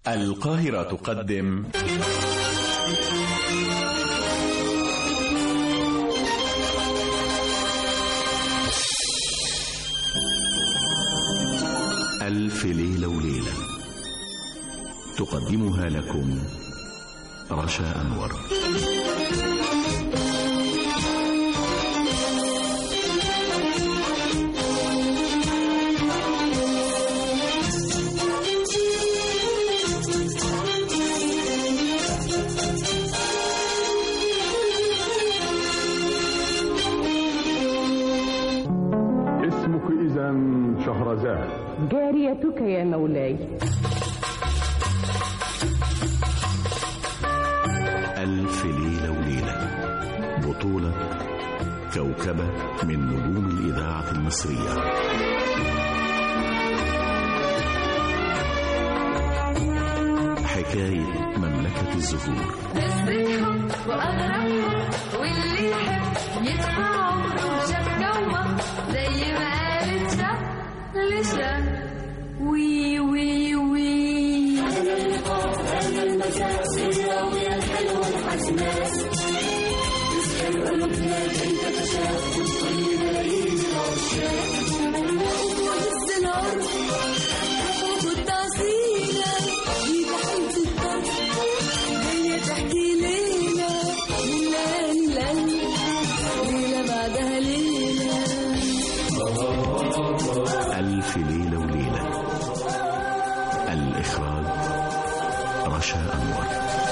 القاهرة تقدم ألف ليلة وليلة تقدمها لكم رشا أنور اسمك إذا شهرزاد جاريتك يا مولاي ألف ليلة وليلة بطولة كوكبة من نجوم الإذاعة المصرية حكاية مملكة الزهور قصتهم وأغربهم واللي يحب يدفع عمره وشاف جوه زي ما قالت شاف لشاف وي وي وي ألف ليلة وليلة الإخراج رشا أنور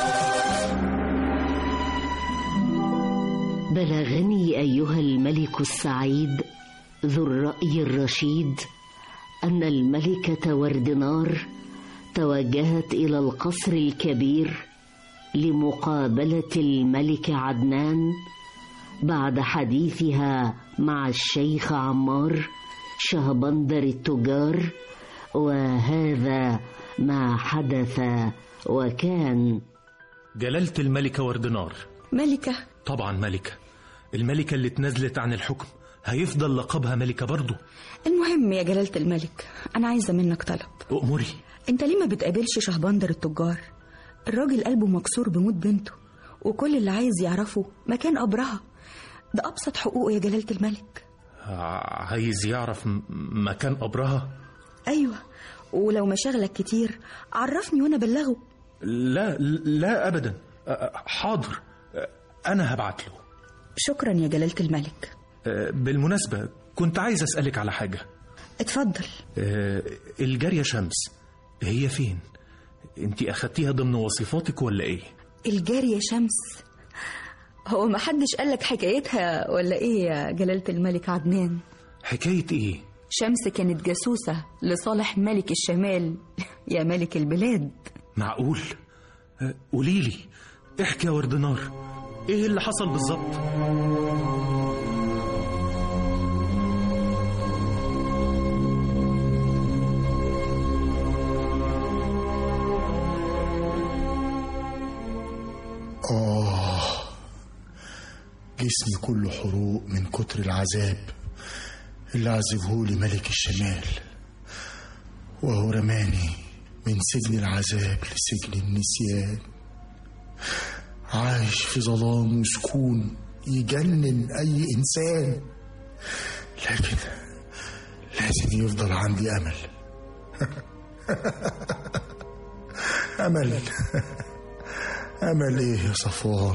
بلغني ايها الملك السعيد ذو الراي الرشيد ان الملكه وردنار توجهت الى القصر الكبير لمقابله الملك عدنان بعد حديثها مع الشيخ عمار شهبندر التجار وهذا ما حدث وكان جلالة الملكة وردنار ملكة طبعا ملكة الملكة اللي اتنازلت عن الحكم هيفضل لقبها ملكة برضه المهم يا جلالة الملك أنا عايزة منك طلب أمري أنت ليه ما بتقابلش شهبندر التجار الراجل قلبه مكسور بموت بنته وكل اللي عايز يعرفه مكان قبرها ده أبسط حقوقه يا جلالة الملك ع- عايز يعرف م- مكان قبرها أيوة ولو مشاغلك كتير عرفني وأنا بلغه لا لا أبدا أ- أ- حاضر أ- أنا هبعت له شكرا يا جلالة الملك أ، بالمناسبة كنت عايز أسألك على حاجة اتفضل أ، الجارية شمس هي فين؟ انت أخدتيها ضمن وصفاتك ولا إيه؟ الجارية شمس هو ما حدش قالك حكايتها ولا ايه يا جلالة الملك عدنان حكاية إيه؟ شمس كانت جاسوسة لصالح ملك الشمال يا ملك البلاد معقول؟ أ، قوليلي احكي يا وردنار ايه اللي حصل بالظبط؟ آه جسمي كله حروق من كتر العذاب اللي عذبهولي ملك الشمال وهو رماني من سجن العذاب لسجن النسيان عايش في ظلام وسكون يجنن أي إنسان لكن لازم يفضل عندي أمل أمل أمل إيه يا صفوان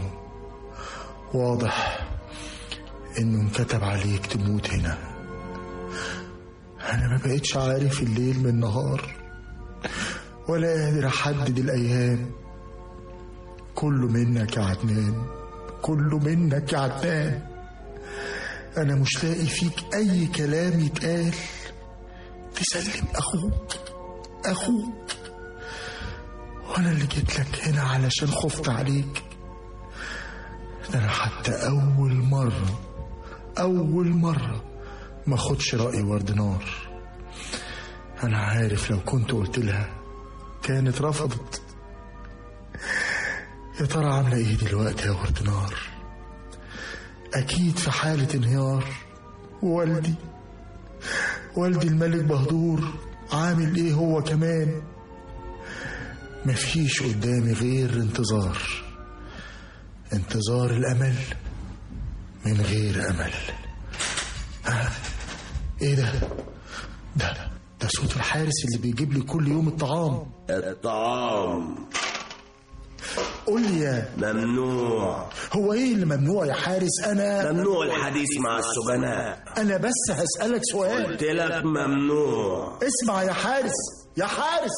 واضح إنه انكتب عليك تموت هنا أنا ما بقتش عارف الليل من النهار ولا قادر أحدد الأيام كله منك يا عدنان كله منك يا عدنان أنا مش لاقي فيك أي كلام يتقال تسلم أخوك أخوك وانا اللي جيت لك هنا علشان خفت عليك ده انا حتى اول مره اول مره ما خدش راي ورد نار انا عارف لو كنت قلت لها كانت رفضت يا ترى عامله ايه دلوقتي يا ورد نار اكيد في حاله انهيار والدي والدي الملك بهدور عامل ايه هو كمان مفيش قدامي غير انتظار انتظار الأمل من غير أمل ها إيه ده؟ ده ده صوت الحارس اللي بيجيب لي كل يوم الطعام الطعام قول لي يا ممنوع هو ايه اللي ممنوع يا حارس انا ممنوع الحديث مع السجناء انا بس هسألك سؤال قلت لك ممنوع اسمع يا حارس يا حارس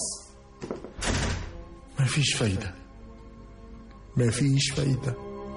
مفيش فايدة مفيش فايدة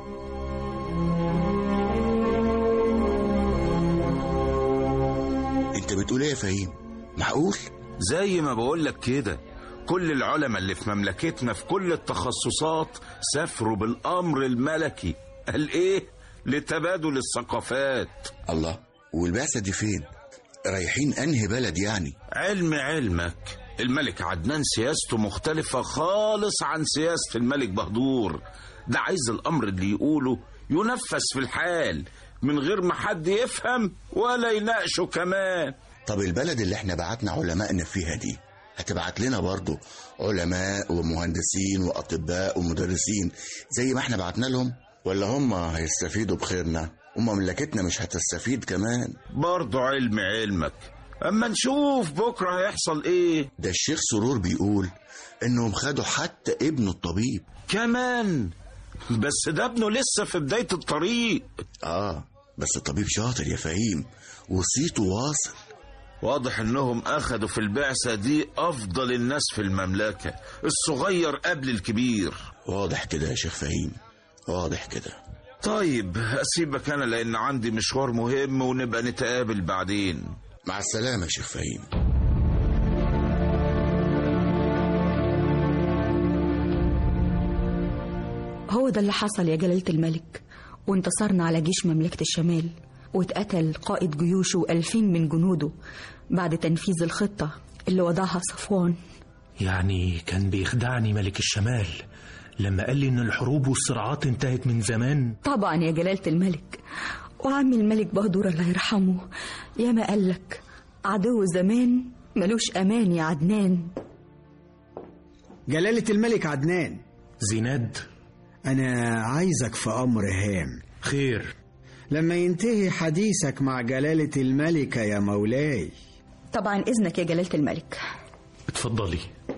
انت بتقول ايه يا فهيم معقول زي ما بقولك كده كل العلماء اللي في مملكتنا في كل التخصصات سافروا بالأمر الملكي قال إيه لتبادل الثقافات الله والبعثة دي فين رايحين انهي بلد يعني علم علمك الملك عدنان سياسته مختلفة خالص عن سياسة الملك بهدور ده عايز الأمر اللي يقوله ينفذ في الحال من غير ما حد يفهم ولا يناقشه كمان طب البلد اللي احنا بعتنا علمائنا فيها دي هتبعت لنا برضو علماء ومهندسين وأطباء ومدرسين زي ما احنا بعتنا لهم ولا هم هيستفيدوا بخيرنا ومملكتنا مش هتستفيد كمان برضه علم علمك أما نشوف بكرة هيحصل إيه ده الشيخ سرور بيقول انهم خدوا حتى ابنه الطبيب كمان بس ده ابنه لسه في بداية الطريق اه بس الطبيب شاطر يا فهيم وصيته واصل واضح انهم اخدوا في البعثة دي افضل الناس في المملكة الصغير قبل الكبير واضح كده يا شيخ فهيم واضح كده طيب اسيبك انا لان عندي مشوار مهم ونبقى نتقابل بعدين مع السلامة يا شيخ فهيم هو ده اللي حصل يا جلالة الملك وانتصرنا على جيش مملكة الشمال واتقتل قائد جيوشه وألفين من جنوده بعد تنفيذ الخطة اللي وضعها صفوان يعني كان بيخدعني ملك الشمال لما قال لي ان الحروب والصراعات انتهت من زمان طبعا يا جلالة الملك وعم الملك بهدور الله يرحمه يا ما قالك عدو زمان ملوش أمان يا عدنان جلالة الملك عدنان زيناد أنا عايزك في أمر هام خير لما ينتهي حديثك مع جلالة الملكة يا مولاي طبعا إذنك يا جلالة الملك اتفضلي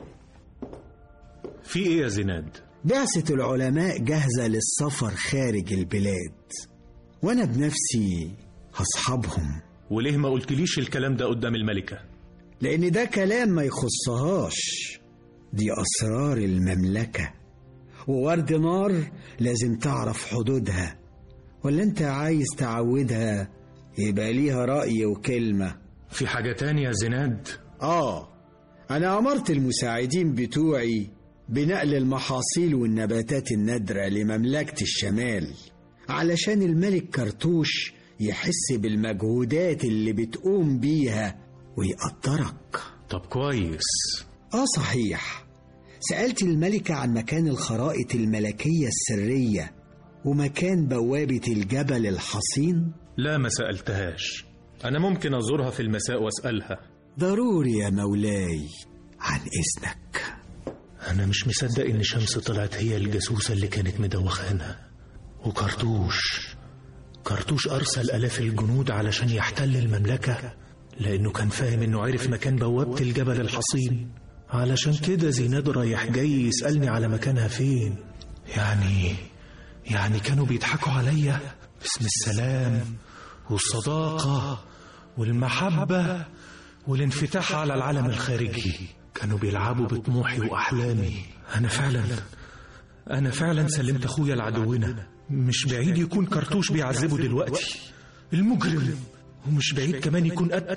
في ايه يا زيناد بعثة العلماء جاهزة للسفر خارج البلاد وأنا بنفسي هصحبهم وليه ما قلتليش الكلام ده قدام الملكة لأن ده كلام ما يخصهاش دي أسرار المملكة وورد نار لازم تعرف حدودها ولا أنت عايز تعودها يبقى ليها رأي وكلمة في حاجة تانية يا زيناد آه أنا أمرت المساعدين بتوعي بنقل المحاصيل والنباتات النادرة لمملكة الشمال علشان الملك كرتوش يحس بالمجهودات اللي بتقوم بيها ويقدرك طب كويس آه صحيح سألت الملكة عن مكان الخرائط الملكية السرية ومكان بوابة الجبل الحصين لا ما سألتهاش أنا ممكن أزورها في المساء وأسألها ضروري يا مولاي عن إذنك أنا مش مصدق إن شمس طلعت هي الجاسوسة اللي كانت مدوخانا وكرتوش كرتوش أرسل آلاف الجنود علشان يحتل المملكة لأنه كان فاهم إنه عرف مكان بوابة الجبل الحصين علشان كده زيناد رايح جاي يسألني على مكانها فين يعني يعني كانوا بيضحكوا عليا باسم السلام والصداقة والمحبة والانفتاح على العالم الخارجي كانوا بيلعبوا بطموحي وأحلامي أنا فعلا أنا فعلا سلمت أخويا لعدونا مش بعيد يكون كرتوش بيعذبه دلوقتي المجرم ومش بعيد كمان يكون قت...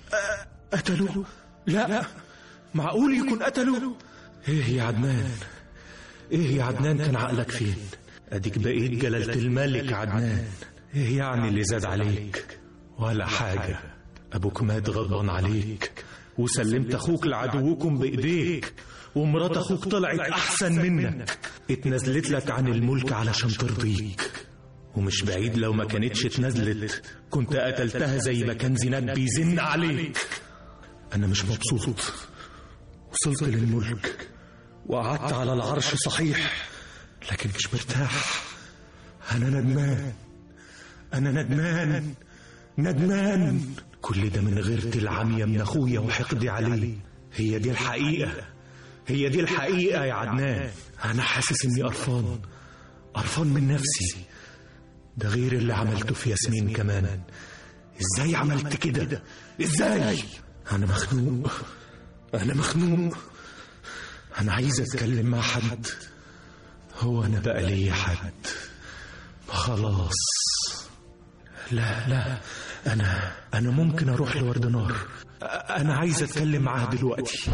قتلوه لا معقول يكون قتلوه ايه يا عدنان ايه يا عدنان كان عقلك فين اديك بقيت جلالة الملك عدنان ايه يعني اللي زاد عليك ولا حاجة ابوك مات غضبان عليك وسلمت اخوك لعدوكم بايديك ومرات اخوك طلعت احسن منك اتنازلت لك عن الملك علشان ترضيك ومش بعيد لو ما كانتش اتنازلت كنت قتلتها زي ما كان زينات بيزن عليك انا مش مبسوط وصلت للملك وقعدت على العرش صحيح لكن مش مرتاح أنا ندمان أنا ندمان ندمان كل ده من غيرتي العمية من أخويا وحقدي عليه هي دي الحقيقة هي دي الحقيقة يا عدنان أنا حاسس إني قرفان قرفان من نفسي ده غير اللي عملته في ياسمين كمان ازاي عملت كده ازاي انا مخنوق انا مخنوق انا عايز اتكلم مع حد هو انا بقى ليا حد خلاص لا لا انا انا ممكن اروح لورد نار انا عايز اتكلم معاها دلوقتي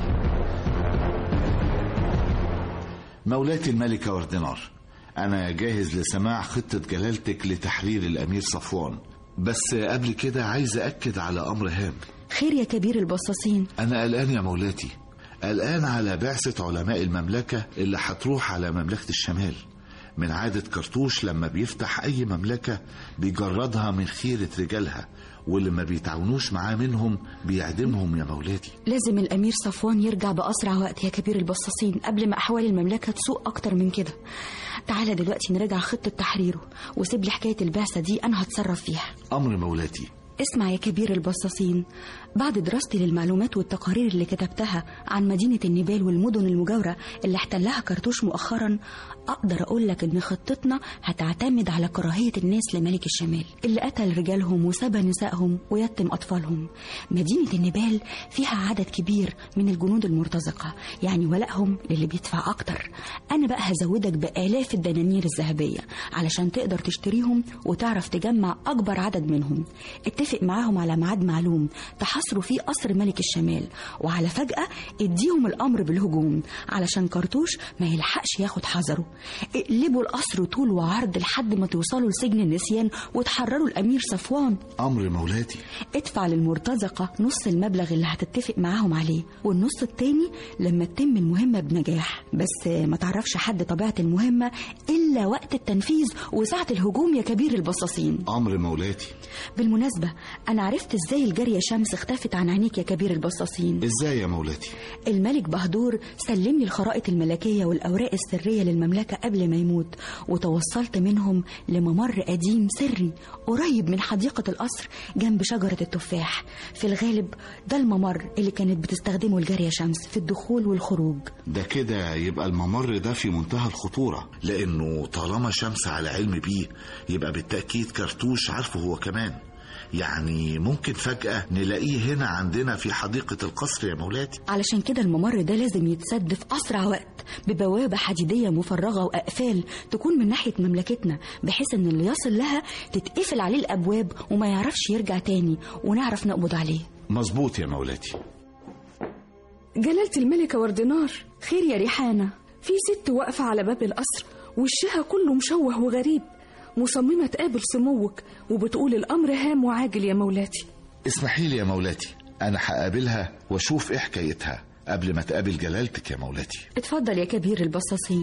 مولاتي الملكة وردنار أنا جاهز لسماع خطة جلالتك لتحرير الأمير صفوان بس قبل كده عايز أكد على أمر هام خير يا كبير البصاصين أنا قلقان يا مولاتي قلقان على بعثة علماء المملكة اللي هتروح على مملكة الشمال من عادة كرتوش لما بيفتح أي مملكة بيجردها من خيرة رجالها واللي ما بيتعاونوش معاه منهم بيعدمهم يا مولاتي لازم الأمير صفوان يرجع بأسرع وقت يا كبير البصاصين قبل ما أحوال المملكة تسوء أكتر من كده تعالى دلوقتي نراجع خطة تحريره وسيب لي حكاية البعثة دي أنا هتصرف فيها أمر مولاتي اسمع يا كبير البصاصين بعد دراستي للمعلومات والتقارير اللي كتبتها عن مدينة النبال والمدن المجاورة اللي احتلها كرتوش مؤخرا أقدر أقول لك إن خطتنا هتعتمد على كراهية الناس لملك الشمال اللي قتل رجالهم وسبى نسائهم ويتم أطفالهم مدينة النبال فيها عدد كبير من الجنود المرتزقة يعني ولائهم للي بيدفع أكتر أنا بقى هزودك بآلاف الدنانير الذهبية علشان تقدر تشتريهم وتعرف تجمع أكبر عدد منهم اتفق معاهم على ميعاد معلوم تحاصروا فيه قصر ملك الشمال وعلى فجأة اديهم الأمر بالهجوم علشان كرتوش ما يلحقش ياخد حذره اقلبوا القصر طول وعرض لحد ما توصلوا لسجن النسيان وتحرروا الأمير صفوان أمر مولاتي ادفع للمرتزقة نص المبلغ اللي هتتفق معاهم عليه والنص التاني لما تتم المهمة بنجاح بس ما تعرفش حد طبيعة المهمة إلا وقت التنفيذ وساعة الهجوم يا كبير البصاصين أمر مولاتي بالمناسبة أنا عرفت إزاي الجارية شمس اختفت عن عينيك يا كبير البصاصين إزاي يا مولاتي الملك بهدور سلمني الخرائط الملكية والأوراق السرية للمملكة قبل ما يموت وتوصلت منهم لممر قديم سري قريب من حديقة القصر جنب شجرة التفاح في الغالب ده الممر اللي كانت بتستخدمه الجارية شمس في الدخول والخروج ده كده يبقى الممر ده في منتهى الخطورة لأنه طالما شمس على علم بيه يبقى بالتأكيد كرتوش عارفه هو كمان يعني ممكن فجأة نلاقيه هنا عندنا في حديقة القصر يا مولاتي علشان كده الممر ده لازم يتسد في أسرع وقت ببوابة حديدية مفرغة وأقفال تكون من ناحية مملكتنا بحيث إن اللي يصل لها تتقفل عليه الأبواب وما يعرفش يرجع تاني ونعرف نقبض عليه مظبوط يا مولاتي جلالة الملكة وردنار خير يا ريحانة في ست واقفة على باب القصر وشها كله مشوه وغريب مصممة تقابل سموك وبتقول الأمر هام وعاجل يا مولاتي اسمحي لي يا مولاتي أنا هقابلها وأشوف إيه حكايتها قبل ما تقابل جلالتك يا مولاتي اتفضل يا كبير البصاصين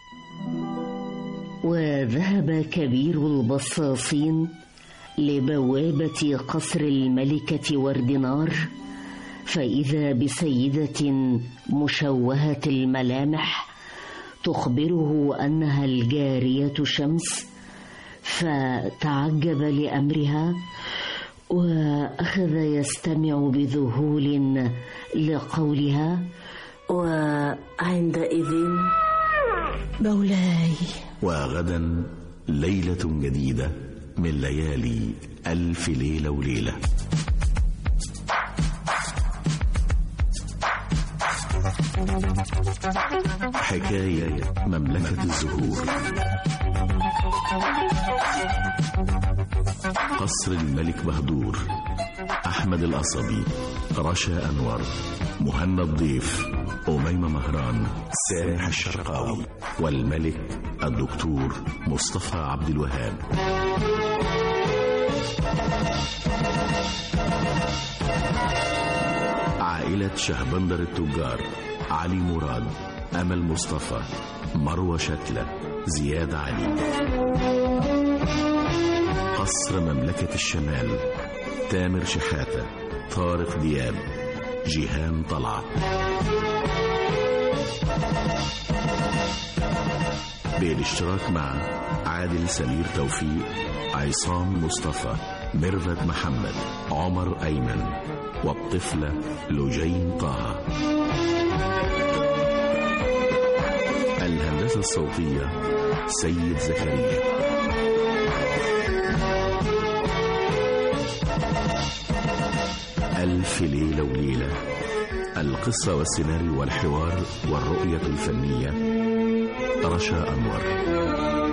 وذهب كبير البصاصين لبوابة قصر الملكة وردنار فإذا بسيدة مشوهة الملامح تخبره أنها الجارية شمس فتعجب لأمرها وأخذ يستمع بذهول لقولها وعندئذ مولاي وغدا ليلة جديدة من ليالي ألف ليلة وليلة حكاية مملكة الزهور قصر الملك بهدور أحمد القصبي رشا أنور مهنا الضيف أميمة مهران سامح الشرقاوي والملك الدكتور مصطفى عبد الوهاب عائلة شهبندر التجار علي مراد أمل مصطفى مروة شتلة زياد علي قصر مملكة الشمال تامر شحاتة طارق دياب جيهان طلعت بالاشتراك مع عادل سمير توفيق عصام مصطفى ميرفت محمد عمر أيمن والطفلة لجين طه الهندسة الصوتية سيد زكريا ألف ليلة وليلة القصة والسيناريو والحوار والرؤية الفنية رشا أنور